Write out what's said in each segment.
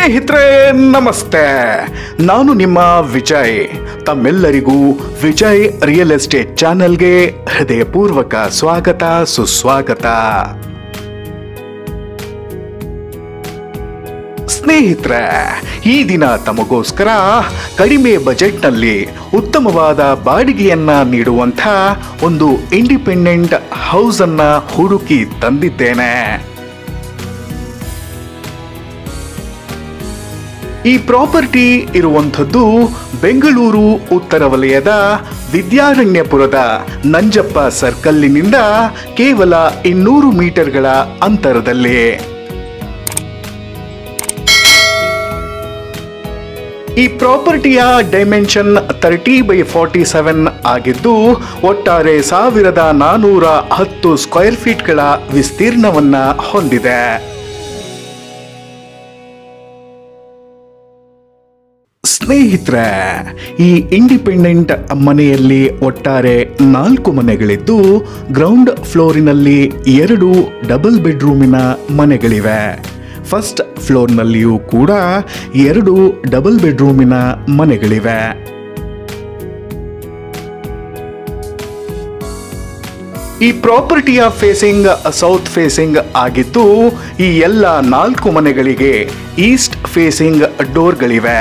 ಸ್ನೇಹಿತರೆ ನಮಸ್ತೆ ನಾನು ನಿಮ್ಮ ವಿಜಯ್ ತಮ್ಮೆಲ್ಲರಿಗೂ ವಿಜಯ್ ರಿಯಲ್ ಎಸ್ಟೇಟ್ ಚಾನೆಲ್ಗೆ ಹೃದಯಪೂರ್ವಕ ಸ್ವಾಗತ ಸುಸ್ವಾಗತ ಸ್ನೇಹಿತರೆ ಈ ದಿನ ತಮಗೋಸ್ಕರ ಕಡಿಮೆ ಬಜೆಟ್ನಲ್ಲಿ ಉತ್ತಮವಾದ ಬಾಡಿಗೆಯನ್ನ ನೀಡುವಂಥ ಒಂದು ಇಂಡಿಪೆಂಡೆಂಟ್ ಹೌಸ್ ಅನ್ನ ಹುಡುಕಿ ತಂದಿದ್ದೇನೆ ಈ ಪ್ರಾಪರ್ಟಿ ಇರುವಂಥದ್ದು ಬೆಂಗಳೂರು ಉತ್ತರ ವಲಯದ ವಿದ್ಯಾರಣ್ಯಪುರದ ನಂಜಪ್ಪ ಸರ್ಕಲ್ಲಿನಿಂದ ಕೇವಲ ಇನ್ನೂರು ಮೀಟರ್ಗಳ ಅಂತರದಲ್ಲಿ ಈ ಪ್ರಾಪರ್ಟಿಯ dimension thirty by forty seven ಆಗಿದ್ದು ಒಟ್ಟಾರೆ ಸಾವಿರದ ನಾನೂರ ಹತ್ತು ಸ್ಕ್ವೇರ್ ಫೀಟ್ಗಳ ವಿಸ್ತೀರ್ಣವನ್ನ ಹೊಂದಿದೆ ಸ್ನೇಹಿತರೆ ಈ ಇಂಡಿಪೆಂಡೆಂಟ್ ಮನೆಯಲ್ಲಿ ಒಟ್ಟಾರೆ ನಾಲ್ಕು ಮನೆಗಳಿದ್ದು ಗ್ರೌಂಡ್ ಫ್ಲೋರಿನಲ್ಲಿ ಎರಡು ಡಬಲ್ ಬೆಡ್ರೂಮಿನ ಮನೆಗಳಿವೆ ಫಸ್ಟ್ ಫ್ಲೋರ್ನಲ್ಲಿಯೂ ಕೂಡ ಎರಡು ಡಬಲ್ ಬೆಡ್ರೂಮಿನ ಮನೆಗಳಿವೆ ಈ ಪ್ರಾಪರ್ಟಿಯ ಫೇಸಿಂಗ್ ಸೌತ್ ಫೇಸಿಂಗ್ ಆಗಿದ್ದು ಈ ಎಲ್ಲ ನಾಲ್ಕು ಮನೆಗಳಿಗೆ ಈಸ್ಟ್ ಫೇಸಿಂಗ್ ಡೋರ್ಗಳಿವೆ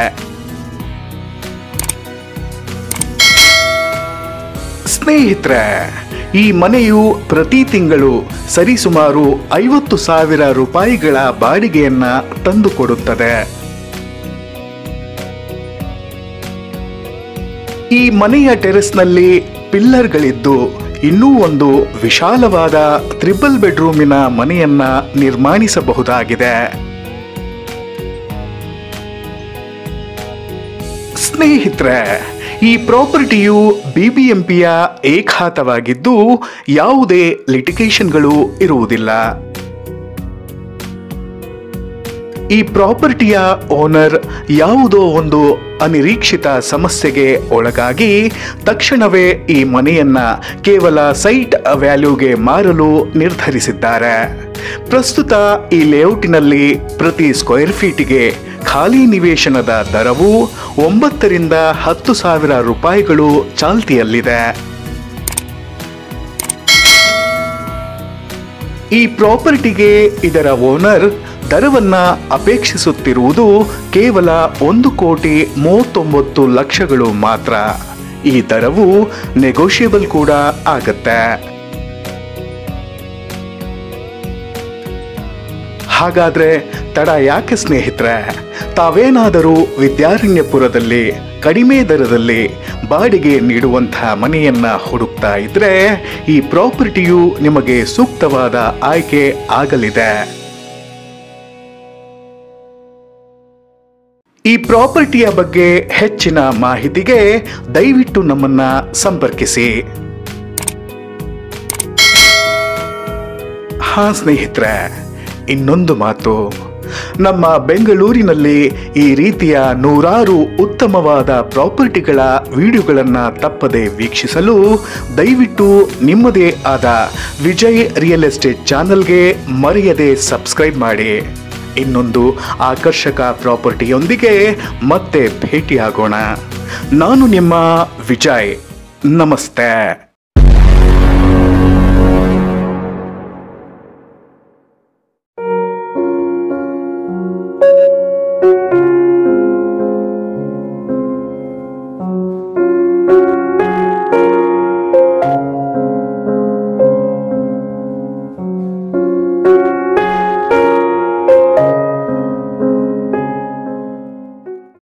ಸ್ನೇಹಿತರೆ ಈ ಮನೆಯು ಪ್ರತಿ ತಿಂಗಳು ಸರಿಸುಮಾರು ಐವತ್ತು ಸಾವಿರ ರೂಪಾಯಿಗಳ ಬಾಡಿಗೆಯನ್ನ ತಂದುಕೊಡುತ್ತದೆ ಈ ಮನೆಯ ಟೆರೆಸ್ನಲ್ಲಿ ಪಿಲ್ಲರ್ಗಳಿದ್ದು ಇನ್ನೂ ಒಂದು ವಿಶಾಲವಾದ ತ್ರಿಬಲ್ ಬೆಡ್ರೂಮಿನ ಮನೆಯನ್ನ ನಿರ್ಮಾಣಿಸಬಹುದಾಗಿದೆ ಸ್ನೇಹಿತರೆ ಈ ಪ್ರಾಪರ್ಟಿಯು ಬಿಬಿಎಂಪಿಯ ಏಕಾತವಾಗಿದ್ದು ಯಾವುದೇ ಲಿಟಿಗೇಷನ್ಗಳು ಇರುವುದಿಲ್ಲ ಈ ಪ್ರಾಪರ್ಟಿಯ ಓನರ್ ಯಾವುದೋ ಒಂದು ಅನಿರೀಕ್ಷಿತ ಸಮಸ್ಯೆಗೆ ಒಳಗಾಗಿ ತಕ್ಷಣವೇ ಈ ಮನೆಯನ್ನ ಕೇವಲ ಸೈಟ್ ವ್ಯಾಲ್ಯೂಗೆ ಮಾರಲು ನಿರ್ಧರಿಸಿದ್ದಾರೆ ಪ್ರಸ್ತುತ ಈ ಲೇಔಟಿನಲ್ಲಿ ಪ್ರತಿ ಸ್ಕ್ವೇರ್ ಫೀಟಿಗೆ ಖಾಲಿ ನಿವೇಶನದ ದರವು ಒಂಬತ್ತರಿಂದ ಹತ್ತು ಸಾವಿರ ರೂಪಾಯಿಗಳು ಚಾಲ್ತಿಯಲ್ಲಿದೆ ಈ ಪ್ರಾಪರ್ಟಿಗೆ ಇದರ ಓನರ್ ದರವನ್ನ ಅಪೇಕ್ಷಿಸುತ್ತಿರುವುದು ಕೇವಲ ಒಂದು ಕೋಟಿ ಮೂವತ್ತೊಂಬತ್ತು ಲಕ್ಷಗಳು ಮಾತ್ರ ಈ ದರವು ನೆಗೋಷಿಯಬಲ್ ಕೂಡ ಆಗತ್ತೆ ಹಾಗಾದ್ರೆ ತಡ ಯಾಕೆ ಸ್ನೇಹಿತರೆ ತಾವೇನಾದರೂ ವಿದ್ಯಾರಣ್ಯಪುರದಲ್ಲಿ ಕಡಿಮೆ ದರದಲ್ಲಿ ಬಾಡಿಗೆ ನೀಡುವಂತಹ ಮನೆಯನ್ನ ಹುಡುಕ್ತಾ ಇದ್ರೆ ಈ ಪ್ರಾಪರ್ಟಿಯು ನಿಮಗೆ ಸೂಕ್ತವಾದ ಆಯ್ಕೆ ಆಗಲಿದೆ ಈ ಪ್ರಾಪರ್ಟಿಯ ಬಗ್ಗೆ ಹೆಚ್ಚಿನ ಮಾಹಿತಿಗೆ ದಯವಿಟ್ಟು ನಮ್ಮನ್ನ ಸಂಪರ್ಕಿಸಿ ಹಾ ಸ್ನೇಹಿತರೆ ಇನ್ನೊಂದು ಮಾತು ನಮ್ಮ ಬೆಂಗಳೂರಿನಲ್ಲಿ ಈ ರೀತಿಯ ನೂರಾರು ಉತ್ತಮವಾದ ಪ್ರಾಪರ್ಟಿಗಳ ವಿಡಿಯೋಗಳನ್ನು ತಪ್ಪದೆ ವೀಕ್ಷಿಸಲು ದಯವಿಟ್ಟು ನಿಮ್ಮದೇ ಆದ ವಿಜಯ್ ರಿಯಲ್ ಎಸ್ಟೇಟ್ ಚಾನಲ್ಗೆ ಮರೆಯದೆ ಸಬ್ಸ್ಕ್ರೈಬ್ ಮಾಡಿ ಇನ್ನೊಂದು ಆಕರ್ಷಕ ಪ್ರಾಪರ್ಟಿಯೊಂದಿಗೆ ಮತ್ತೆ ಭೇಟಿಯಾಗೋಣ ನಾನು ನಿಮ್ಮ ವಿಜಯ್ ನಮಸ್ತೆ